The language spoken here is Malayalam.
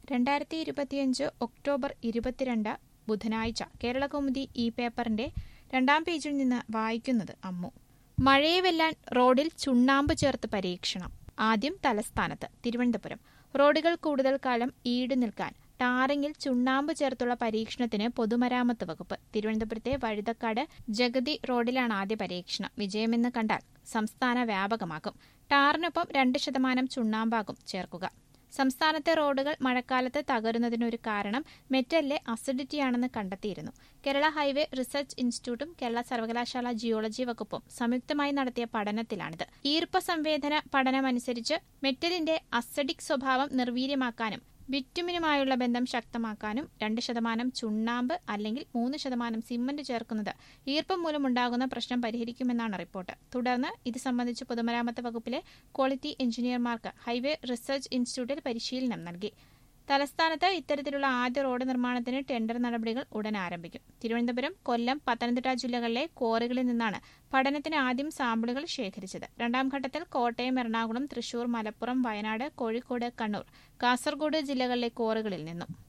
രണ്ടായിരത്തി ഇരുപത്തിയഞ്ച് ഒക്ടോബർ ഇരുപത്തിരണ്ട് ബുധനാഴ്ച കേരളകൗമുദി ഈ പേപ്പറിന്റെ രണ്ടാം പേജിൽ നിന്ന് വായിക്കുന്നത് അമ്മു മഴയെ വെല്ലാൻ റോഡിൽ ചുണ്ണാമ്പ് ചേർത്ത് പരീക്ഷണം ആദ്യം തലസ്ഥാനത്ത് തിരുവനന്തപുരം റോഡുകൾ കൂടുതൽ കാലം ഈട് നിൽക്കാൻ ടാറിങ്ങിൽ ചുണ്ണാമ്പ് ചേർത്തുള്ള പരീക്ഷണത്തിന് പൊതുമരാമത്ത് വകുപ്പ് തിരുവനന്തപുരത്തെ വഴുതക്കാട് ജഗതി റോഡിലാണ് ആദ്യ പരീക്ഷണം വിജയമെന്ന് കണ്ടാൽ സംസ്ഥാന വ്യാപകമാക്കും ടാറിനൊപ്പം രണ്ട് ശതമാനം ചുണ്ണാമ്പാകും ചേർക്കുക സംസ്ഥാനത്തെ റോഡുകൾ മഴക്കാലത്ത് തകരുന്നതിനൊരു കാരണം മെറ്റലിലെ അസിഡിറ്റിയാണെന്ന് കണ്ടെത്തിയിരുന്നു കേരള ഹൈവേ റിസർച്ച് ഇൻസ്റ്റിറ്റ്യൂട്ടും കേരള സർവകലാശാല ജിയോളജി വകുപ്പും സംയുക്തമായി നടത്തിയ പഠനത്തിലാണിത് ഈർപ്പ സംവേദന പഠനമനുസരിച്ച് മെറ്റലിന്റെ അസഡിക് സ്വഭാവം നിർവീര്യമാക്കാനും ബിറ്റുമിനുമായുള്ള ബന്ധം ശക്തമാക്കാനും രണ്ട് ശതമാനം ചുണ്ണാമ്പ് അല്ലെങ്കിൽ മൂന്ന് ശതമാനം സിമന്റ് ചേർക്കുന്നത് ഈർപ്പം മൂലമുണ്ടാകുന്ന പ്രശ്നം പരിഹരിക്കുമെന്നാണ് റിപ്പോർട്ട് തുടർന്ന് ഇത് സംബന്ധിച്ച് പൊതുമരാമത്ത് വകുപ്പിലെ ക്വാളിറ്റി എഞ്ചിനീയർമാർക്ക് ഹൈവേ റിസർച്ച് ഇൻസ്റ്റിറ്റ്യൂട്ടിൽ പരിശീലനം നൽകി തലസ്ഥാനത്ത് ഇത്തരത്തിലുള്ള ആദ്യ റോഡ് നിർമ്മാണത്തിന് ടെൻഡർ നടപടികൾ ഉടൻ ആരംഭിക്കും തിരുവനന്തപുരം കൊല്ലം പത്തനംതിട്ട ജില്ലകളിലെ ക്വാറികളിൽ നിന്നാണ് പഠനത്തിന് ആദ്യം സാമ്പിളുകൾ ശേഖരിച്ചത് രണ്ടാം ഘട്ടത്തിൽ കോട്ടയം എറണാകുളം തൃശൂർ മലപ്പുറം വയനാട് കോഴിക്കോട് കണ്ണൂർ കാസർഗോഡ് ജില്ലകളിലെ ക്വാറികളിൽ നിന്നും